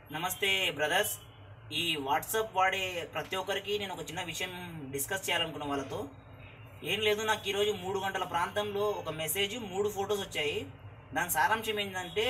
నమస్తే బ్రదర్స్ ఈ వాట్సాప్ వాడే ప్రతి ఒక్కరికి నేను ఒక చిన్న విషయం డిస్కస్ చేయాలనుకున్న వాళ్ళతో ఏం లేదు నాకు ఈరోజు మూడు గంటల ప్రాంతంలో ఒక మెసేజ్ మూడు ఫొటోస్ వచ్చాయి దాని సారాంశం ఏంటంటే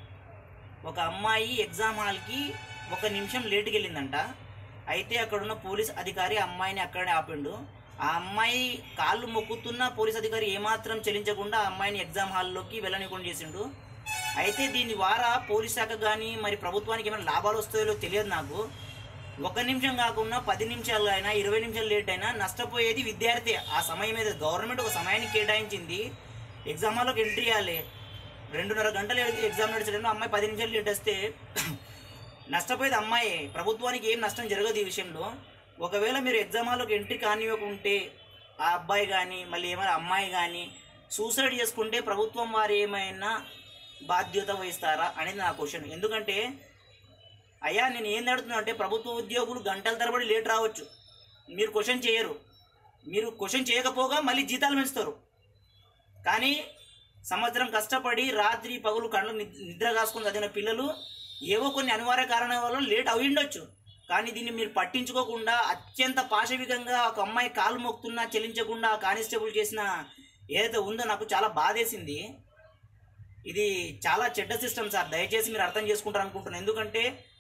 ఒక అమ్మాయి ఎగ్జామ్ హాల్కి ఒక నిమిషం లేటుకి వెళ్ళిందంట అయితే అక్కడున్న పోలీస్ అధికారి ఆ అమ్మాయిని అక్కడే ఆపిండు ఆ అమ్మాయి కాళ్ళు మొక్కుతున్న పోలీస్ అధికారి ఏమాత్రం చెల్లించకుండా ఆ అమ్మాయిని ఎగ్జామ్ హాల్లోకి వెళ్ళనీయకుండా చేసిండు అయితే దీని ద్వారా పోలీస్ శాఖ కానీ మరి ప్రభుత్వానికి ఏమైనా లాభాలు వస్తాయో తెలియదు నాకు ఒక నిమిషం కాకుండా పది నిమిషాలు అయినా ఇరవై నిమిషాలు లేట్ అయినా నష్టపోయేది విద్యార్థి ఆ సమయం మీద గవర్నమెంట్ ఒక సమయాన్ని కేటాయించింది ఎగ్జామ్ హాల్లోకి ఎంట్రీ ఇవ్వాలి రెండున్నర గంటలు ఎగ్జామ్ నడిచడంలో అమ్మాయి పది నిమిషాలు లేట్ వస్తే నష్టపోయేది అమ్మాయి ప్రభుత్వానికి ఏం నష్టం జరగదు ఈ విషయంలో ఒకవేళ మీరు ఎగ్జామ్ హాల్లోకి ఎంట్రీ కానివ్వకుంటే ఆ అబ్బాయి కానీ మళ్ళీ ఏమైనా అమ్మాయి కానీ సూసైడ్ చేసుకుంటే ప్రభుత్వం వారు ఏమైనా బాధ్యత వహిస్తారా అనేది నా క్వశ్చన్ ఎందుకంటే అయ్యా నేను ఏం అడుగుతున్నా అంటే ప్రభుత్వ ఉద్యోగులు గంటల తరబడి లేట్ రావచ్చు మీరు క్వశ్చన్ చేయరు మీరు క్వశ్చన్ చేయకపోగా మళ్ళీ జీతాలు పెంచుతారు కానీ సంవత్సరం కష్టపడి రాత్రి పగులు కళ్ళు నిద్- నిద్ర కాసుకుని చదివిన పిల్లలు ఏవో కొన్ని అనివార్య కారణాల వల్ల లేట్ అయి ఉండొచ్చు కానీ దీన్ని మీరు పట్టించుకోకుండా అత్యంత పాశవికంగా ఒక అమ్మాయి కాలు మొక్కుతున్నా చెల్లించకుండా ఆ కానిస్టేబుల్ చేసిన ఏదైతే ఉందో నాకు చాలా బాధేసింది ఇది చాలా చెడ్డ సిస్టమ్ సార్ దయచేసి మీరు అర్థం చేసుకుంటారు అనుకుంటున్నాను ఎందుకంటే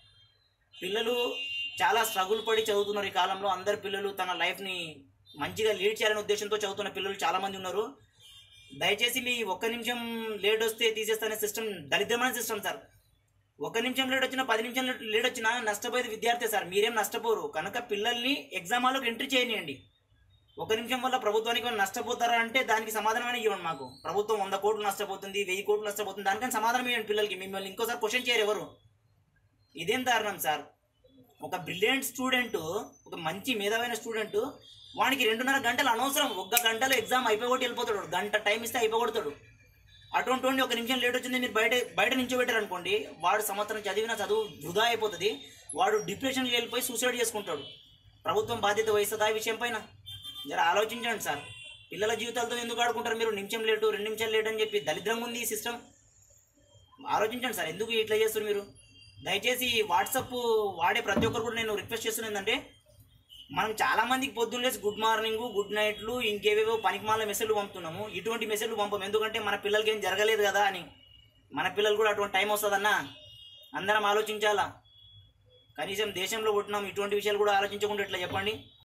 పిల్లలు చాలా స్ట్రగుల్ పడి చదువుతున్నారు ఈ కాలంలో అందరు పిల్లలు తన లైఫ్ని మంచిగా లీడ్ చేయాలనే ఉద్దేశంతో చదువుతున్న పిల్లలు చాలా మంది ఉన్నారు దయచేసి మీ ఒక్క నిమిషం లేట్ వస్తే తీసేస్తానే సిస్టమ్ దరిద్రమైన సిస్టమ్ సార్ ఒక నిమిషం లేట్ వచ్చినా పది నిమిషం లేట్- లేట్ వచ్చినా నష్టపోయేది విద్యార్థి సార్ మీరేం నష్టపోరు కనుక పిల్లల్ని ఎగ్జామ్ హాల్లోకి ఎంట్రీ చేయనియండి ఒక నిమిషం వల్ల ప్రభుత్వానికి ఏమైనా నష్టపోతారా అంటే దానికి సమాధానమైన ఇవ్వండి మాకు ప్రభుత్వం వంద కోట్లు నష్టపోతుంది వెయ్యి కోట్లు నష్టపోతుంది దానికని సమాధానం ఇవ్వండి పిల్లలకి మిమ్మల్ని ఇంకోసారి క్వశ్చన్ చేయరు ఎవరు ఇదేం దారుణం సార్ ఒక బ్రిలియంట్ స్టూడెంట్ ఒక మంచి మేధావైన స్టూడెంట్ వానికి రెండున్నర గంటలు అనవసరం ఒక్క గంటలో ఎగ్జామ్ అయిపోగొట్టి వెళ్ళిపోతాడు గంట టైం ఇస్తే అయిపోగొడతాడు అటువంటి వాడిని ఒక నిమిషం లేట్ వచ్చింది మీరు బయట బయట నించోబెట్టారు అనుకోండి వాడు సంవత్సరం చదివిన చదువు వృధా అయిపోతుంది వాడు డిప్రెషన్కి వెళ్ళిపోయి సూసైడ్ చేసుకుంటాడు ప్రభుత్వం బాధ్యత వహిస్తుందా ఈ విషయం పైన జర ఆలోచించండి సార్ పిల్లల జీవితాలతో ఎందుకు ఆడుకుంటారు మీరు నిమిషం లేటు రెండు నిమిషాలు లేట్ అని చెప్పి దరిద్రంగా ఉంది ఈ సిస్టమ్ ఆలోచించండి సార్ ఎందుకు ఇట్లా చేస్తారు మీరు దయచేసి వాట్సాప్ వాడే ప్రతి ఒక్కరు కూడా నేను రిక్వెస్ట్ చేస్తున్నా ఏంటంటే మనం చాలా మందికి పొద్దున్న లేసి గుడ్ మార్నింగ్ గుడ్ నైట్లు ఇంకేవేవో పనికిమాల మెసేజ్లు పంపుతున్నాము ఇటువంటి మెసేజ్లు పంపం ఎందుకంటే మన పిల్లలకి ఏం జరగలేదు కదా అని మన పిల్లలు కూడా అటువంటి టైం వస్తుందన్నా అందరం ఆలోచించాలా కనీసం దేశంలో పుట్టినాం ఇటువంటి విషయాలు కూడా ఆలోచించకుండా ఇట్లా చెప్పండి